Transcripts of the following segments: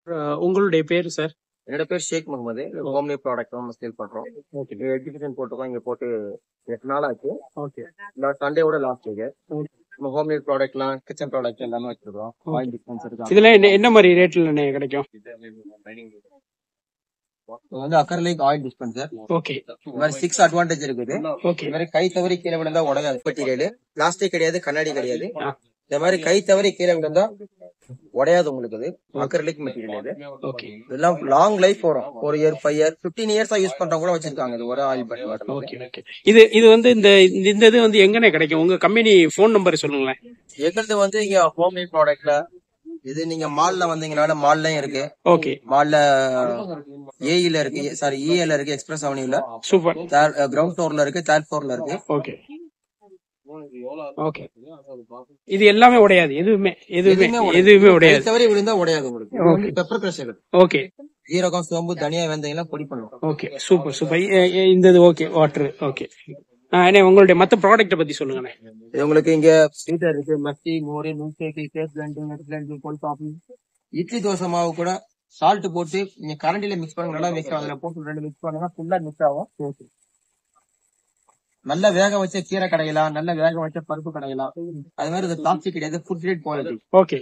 அஹ் உங்களுடைய பேரு சார் என்னோட பேர் ஷேக் முகமது ஹோம்லி ப்ராடக்ட் நம்ம சேல் பண்றோம் ஓகே எஜுகேஷன் போட்டிருக்கோம் இங்க போட்டு எட்டு நாள் ஆச்சு ஓகே சண்டேவோட லாஸ்ட் வீக் நம்ம ஹோம்மேட் ப்ராடக்ட்லாம் கிச்சன் ப்ராடக்ட் எல்லாமே வச்சிருக்கோம் ஆயில் டிஸ்பென்சர் இதுல என்ன என்ன மாதிரி ரேட்ல கிடைக்கும் இது வந்து அக்கர்லிக் ஆயில் டிஸ்பென்சர் ஓகே இந்த மாதிரி சிக்ஸ் அட்வான்டேஜ் இருக்குது ஓகே இந்த மாதிரி கை தவறி கீழே விழுந்தா உடனே மெட்டீரியல் பிளாஸ்டிக் கிடையாது கண்ணாடி கிடையாது ஆ. இந்த மாதிரி கை தவறி கீழே விழுந்தா உடையாது உங்களுக்கு இது அக்கர்லிக் மெட்டீரியல் இது ஓகே இதெல்லாம் லாங் லைஃப் வரும் ஒரு இயர் ஃபைவ் இயர் பிப்டீன் இயர்ஸா யூஸ் பண்றவங்க கூட வச்சிருக்காங்க இது ஒரு ஆயில் பட்டன் ஓகே ஓகே இது இது வந்து இந்த இந்த இது வந்து எங்கனே கிடைக்கும் உங்க கம்பெனி ஃபோன் நம்பர் சொல்லுங்களேன் எங்களது வந்து இங்க ஹோம்மேட் ப்ராடக்ட்ல இது நீங்க மால்ல வந்தீங்கனால மால்லயும் இருக்கு ஓகே மால்ல ஏஇல இருக்கு சாரி இஏல இருக்கு எக்ஸ்பிரஸ் அவனியூல சூப்பர் கிரவுண்ட் ஃப்ளோர்ல இருக்கு தேர்ட் ஃப்ளோர்ல இருக்கு ஓகே ஓகே இது எல்லாமே உடையாது எதுவுமே எதுவுமே எதுவுமே உடையாது தவறி விழுந்தா உடையாது உங்களுக்கு பெப்பர் கிரஷர் ஓகே ஜீரகம் சோம்பு தனியா வெந்தயம்லாம் பொடி பண்ணுவோம் ஓகே சூப்பர் சூப்பர் இந்த இது ஓகே வாட்டர் ஓகே அண்ணே உங்களுடைய மத்த ப்ராடக்ட்ட பத்தி சொல்லுங்கண்ணே இது உங்களுக்கு இங்க ஸ்வீட்டர் இருக்கு மஸ்தி மோரி milk shake cake blend nut blend cold coffee idli dosa மாவு கூட சால்ட் போட்டு நீங்க கரண்டில மிக்ஸ் பண்ணுங்க நல்லா மிக்ஸ் ஆகும் அதுல போட்டு ரெண்டு மிக்ஸ் பண்ணுங்க ஃபுல்லா மிக்ஸ் ஆகும் நல்ல வேக வச்ச கீரை கடையலாம் நல்ல வேக வச்ச பருப்பு கடையலாம் அது மாதிரி இது பிளாஸ்டிக் கிடையாது food grade quality okay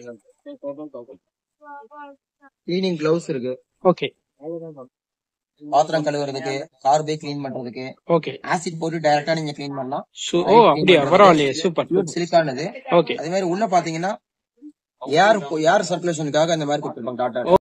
cleaning gloves இருக்கு ஓகே பாத்திரம் கழுவுறதுக்கு கார் பை கிளீன் பண்றதுக்கு ஓகே ஆசிட் போட்டு டைரக்டா நீங்க கிளீன் பண்ணலாம் சு- ஓ அப்படியா பரவாயில்லையே சூப்பர் சிலிக்கான் இது ஓகே அதே மாதிரி உள்ள பாத்தீங்கன்னா ஏர் ஏர் சர்க்குலேஷனுக்காக அந்த மாதிரி கொடுத்துருக்கோம் டாட்டா